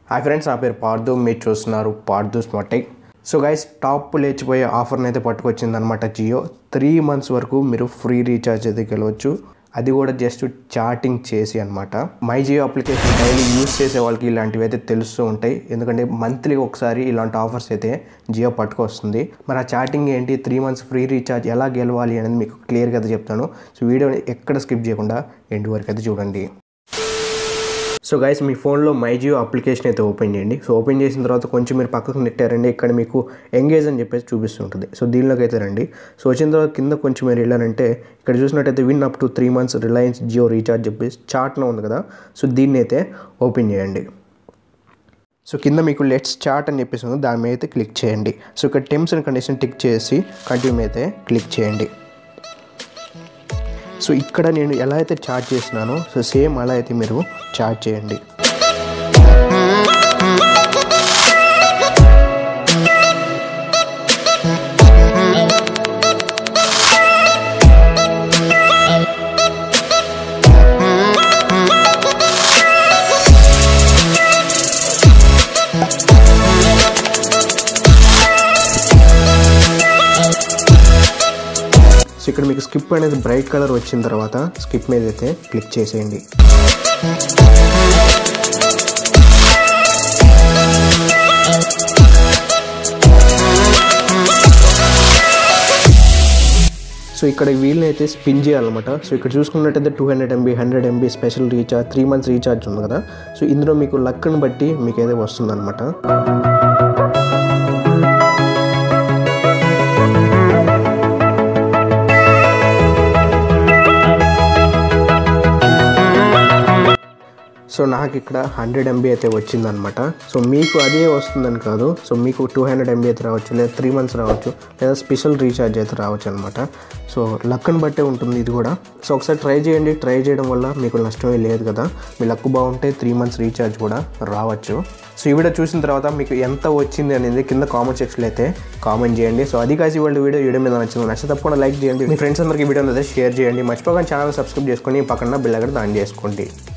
hi friends నా పేరు పార్దు మీరు చూస్తున్నారు Pardhu smart tech so guys top లేచిపోయే ఆఫర్ని అయితే పట్టుకొచ్చింది అనమాట జియో త్రీ మంత్స్ వరకు మీరు ఫ్రీ రీఛార్జ్ అయితే గెలవచ్చు అది కూడా జస్ట్ చాటింగ్ చేసి అనమాట my Jio application daily use చేసే వాళ్ళకి ఇలాంటివి అయితే తెలుస్తూ ఉంటాయి ఎందుకంటే మంత్లీ ఒకసారి ఇలాంటి ఆఫర్స్ అయితే జియో పట్టుకొస్తుంది మరి ఆ చాటింగ్ ఏంటి త్రీ మంత్స్ ఫ్రీ రీఛార్జ్ ఎలా గెలవాలి అనేది మీకు క్లియర్గా అయితే చెప్తాను సో వీడియోని ఎక్కడ స్కిప్ చేయకుండా ఎండ్ వరకు అయితే చూడండి సో గైస్ మీ ఫోన్లో మై జియో అప్లికేషన్ అయితే ఓపెన్ చేయండి సో ఓపెన్ చేసిన తర్వాత కొంచెం మీరు పక్కకు నెట్టారండి ఇక్కడ మీకు ఎంగేజ్ అని చెప్పేసి చూపిస్తుంటుంది సో దీనిలోకి అయితే రండి సో వచ్చిన తర్వాత కింద కొంచెం మీరు వెళ్ళారంటే ఇక్కడ చూసినట్టయితే win up to three months Reliance Jio recharge చెప్పేసి చార్ట్లో ఉంది కదా సో దీన్ని అయితే ఓపెన్ చేయండి సో కింద మీకు లెట్స్ చాట్ అని చెప్పేసి ఉంది దాని మీద అయితే క్లిక్ చేయండి సో ఇక్కడ టెమ్స్ అండ్ కండిషన్ టిక్ చేసి కంటిన్యూ అయితే క్లిక్ చేయండి సో ఇక్కడ నేను ఎలా అయితే చార్జ్ చేసినానో సో సేమ్ అలా అయితే మీరు చార్జ్ చేయండి సో ఇక్కడ మీకు స్కిప్ అనేది బ్రైట్ కలర్ వచ్చిన తర్వాత స్కిప్ మీద అయితే క్లిక్ చేసేయండి సో ఇక్కడ వీళ్ళని అయితే స్పిన్ చేయాలన్నమాట సో ఇక్కడ చూసుకున్నట్టయితే two hundred MB hundred MB special recharge three months recharge ఉంది కదా సో ఇందులో మీకు లక్ని బట్టి మీకు అయితే వస్తుందన్నమాట సో నాకు ఇక్కడ హండ్రెడ్ ఎంబీ అయితే వచ్చిందనమాట సో మీకు అదే వస్తుందని కాదు సో మీకు టూ హండ్రెడ్ ఎంబీ అయితే రావచ్చు లేదా త్రీ మంత్స్ రావచ్చు లేదా స్పెషల్ రీఛార్జ్ అయితే రావచ్చు అనమాట సో లక్ని బట్టే ఉంటుంది ఇది కూడా సో ఒకసారి ట్రై చేయండి ట్రై చేయడం వల్ల మీకు నష్టమే లేదు కదా మీ లక్ బాగుంటే త్రీ మంత్స్ రీఛార్జ్ కూడా రావచ్చు సో ఈ వీడియో చూసిన తర్వాత మీకు ఎంత వచ్చింది అనేది కింద కామెంట్ సెక్షన్లో అయితే కామెంట్ చేయండి సో అది కాసి వాళ్ళ వీడియో వీడియో మీద నచ్చింది నచ్చితే తప్పకుండా లైక్ చేయండి మీ ఫ్రెండ్స్ అందరికీ వీడియోని అయితే షేర్ చేయండి మర్చిపోకుండా ఛానల్ సబ్స్క్రైబ్ చేసుకొని పక్కన బిల్ అక్కడ దాని చేసుకోండి